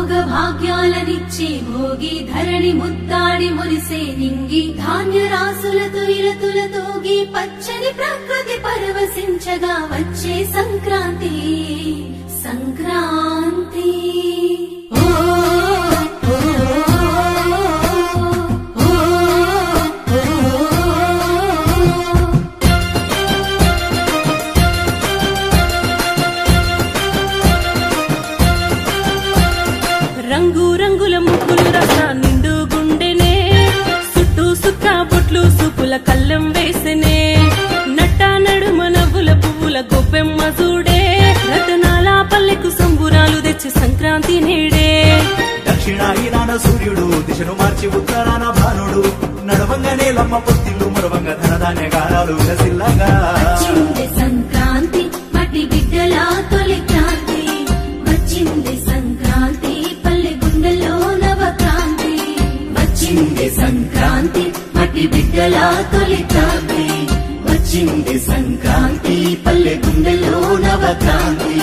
భోగ భాగ్యాలనిచ్చే భోగి ధరణి ముద్దాడి మురిసే నింగి ధాన్య రాసులతో ఇరతులతోగి పచ్చని ప్రకృతి పరవశించగా వచ్చే సంక్రాంతి సంక్రాంతి ఓ, ఓ, ఓ, ఓ, ఓ. రంగు రంగుల ముగ్గులు రస నిండు గుండెనే చుట్టూ సుక్క బొట్లు సూపుల కళ్ళం వేసెనే నట్ట నడుమ నవ్వుల పువ్వుల గొబ్బెమ్మ చూడే రతనాల పల్లెకు సంబురాలు తెచ్చి సంక్రాంతి నేడే దక్షిణాయినాన సూర్యుడు దిశను మార్చి ఉత్తరాన భానుడు నడవంగానే లమ్మ పొత్తిల్లు మరవంగ ధనధాన్య గారాలు విలసిల్లగా వచ్చింది సంక్రాంతి మట్టి బిడ్డల తొలి క్రాంతి వచ్చింది సంక్రాంతి పల్లె గుండెలో నవక్రాంతి వచ్చింది సంక్రాంతి మట్టి బిడ్డల తొలి క్రాంతి వచ్చింది సంక్రాంతి పల్లె గుండెలో నవక్రాంతి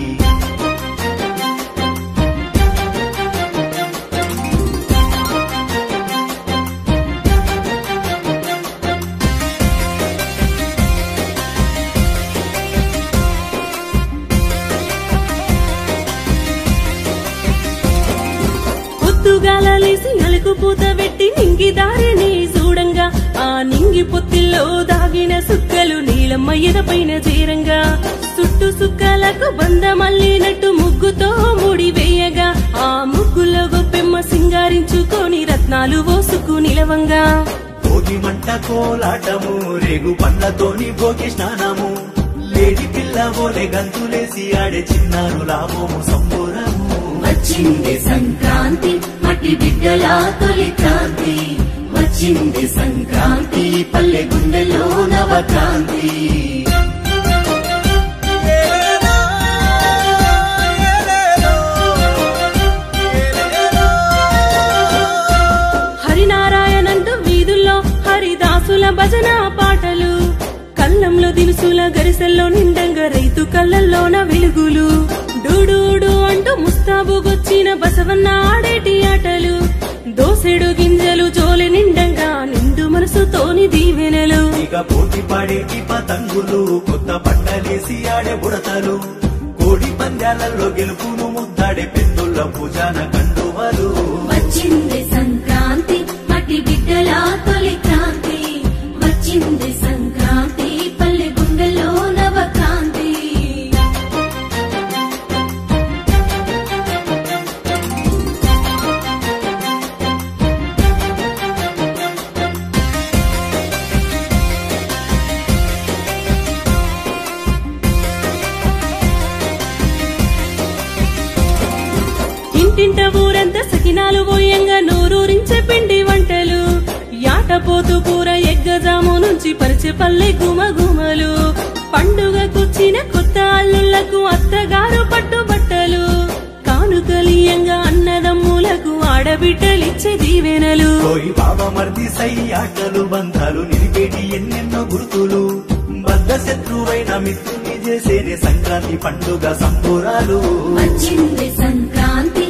పొద్దుగాల లేసి నలుగు పూత పెట్టి నింగి దారిని చూడంగా ఆ నింగి పొత్తిల్లో దాగిన సుక్కలు నీలమ్మ ఎదపైన చేరంగా చుట్టు సుక్కలకు బంద మల్లినట్టు ముగ్గుతో ముడి వేయగా ఆ ముగ్గులో గొప్పెమ్మ సింగారించుకొని రత్నాలు పోసుకు నిలవంగా భోగి మంట కోలాటము రేగు పండ్లతోని భోగి స్నానము లేడి పిల్ల ఓలే గంతులేసి ఆడే చిన్నారు లాభము సంబురము వచ్చింది సంక్రాంతి మట్టి బిడ్డల తొలి క్రాంతి వచ్చింది సంక్రాంతి పల్లె గుండెలో నవక్రాంతి హరినారాయణంటూ వీధుల్లో హరిదాసుల భజన పాటలు కళ్ళంలో దినుసుల గరిసెల్లో నిండంగా రైతు కళ్ళల్లోన వెలుగులు డూడూడు అంటూ ముస్తాబుగొచ్చిన బసవన్న ఆడేటి ఆటలు దోసెడు గింజలు జోలి నిండంగా నిండు మనసుతోని దీవెనలు ఇక పోటీ పడేటి పతంగులు కొత్త బట్టలేసి ఆడే బుడతలు కోడి పందాలలో గెలుపును ముద్దాడే పెద్దుల పూజాన కండువలు వచ్చింది సంక్రాంతి మట్టి బిడ్డల తొలి క్రాంతి వచ్చింది సంక్రాంతి పల్లె గుండెలో నవక్రాంతి ఇంటింట ఊరంతా సకినాలు పోయంగా నోరూరించే పిండి వంటలు యాటపోతు కూర ఎగ్గజాము నుంచి పరిచే పల్లె గుమ గుమలు పండుగకొచ్చిన కొత్త అల్లుళ్లకు అత్తగారు పట్టు బట్టలు కానుకలియంగా అన్నదమ్ములకు ఆడబిడ్డలిచ్చే దీవెనలు కోయి బాబా మర్ది సై ఆటలు బంధాలు నిలిపేటి ఎన్నెన్నో గుర్తులు బద్ద శత్రువైన మిత్రుని చేసేనే సంక్రాంతి పండుగ సంబురాలు వచ్చింది సంక్రాంతి